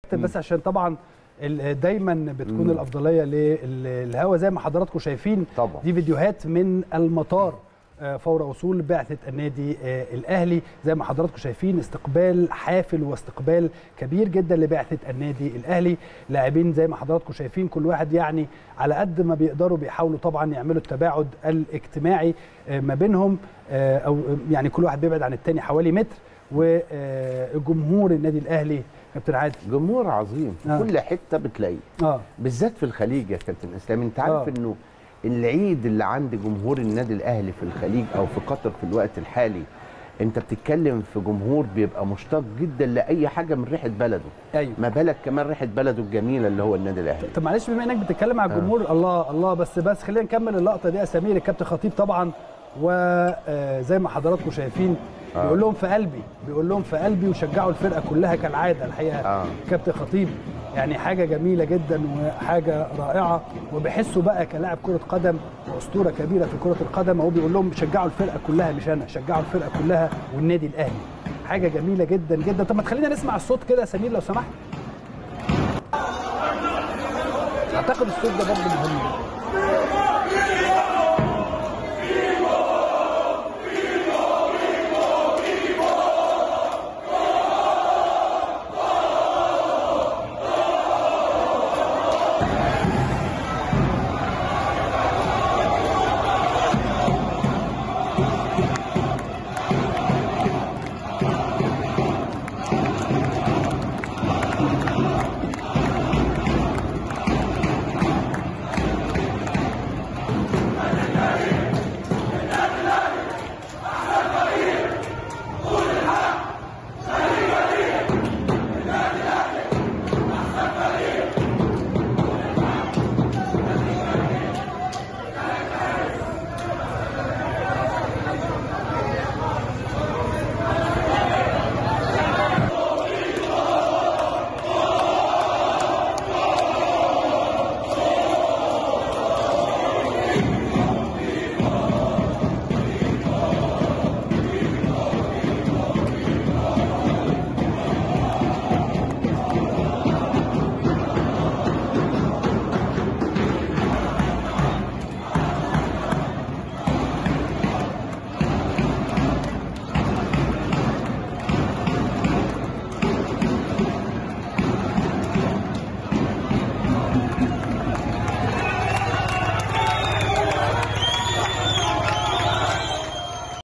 بس عشان طبعا ال- دايما بتكون الافضليه للهوا زي ما حضراتكم شايفين طبعا. دي فيديوهات من المطار آه، فور وصول بعثه النادي آه، الاهلي زي ما حضراتكم شايفين استقبال حافل واستقبال كبير جدا لبعثه النادي الاهلي لاعبين زي ما حضراتكم شايفين كل واحد يعني على قد ما بيقدروا بيحاولوا طبعا يعملوا التباعد الاجتماعي آه، ما بينهم آه، او يعني كل واحد بيبعد عن التاني حوالي متر وجمهور النادي الاهلي كابتن عادل جمهور عظيم في آه. كل حته بتلاقيه اه بالذات في الخليج يا كابتن اسلام انت عارف آه. انه العيد اللي عند جمهور النادي الاهلي في الخليج او في قطر في الوقت الحالي انت بتتكلم في جمهور بيبقى مشتاق جدا لاي حاجه من ريحه بلده ايوه ما بالك كمان ريحه بلده الجميله اللي هو النادي الاهلي طب معلش بما انك بتتكلم على الجمهور الله الله بس بس خلينا نكمل اللقطه دي يا سمير الكابتن خطيب طبعا وزي ما حضراتكم شايفين آه. بيقول لهم في قلبي بيقول لهم في قلبي وشجعوا الفرقه كلها كالعاده الحقيقه آه. كابتن خطيب يعني حاجه جميله جدا وحاجه رائعه وبيحسوا بقى كلاعب كره قدم واسطوره كبيره في كره القدم هو بيقول لهم شجعوا الفرقه كلها مش انا شجعوا الفرقه كلها والنادي الاهلي حاجه جميله جدا جدا طب ما تخلينا نسمع الصوت كده يا سمير لو سمحت اعتقد الصوت ده برضه مهم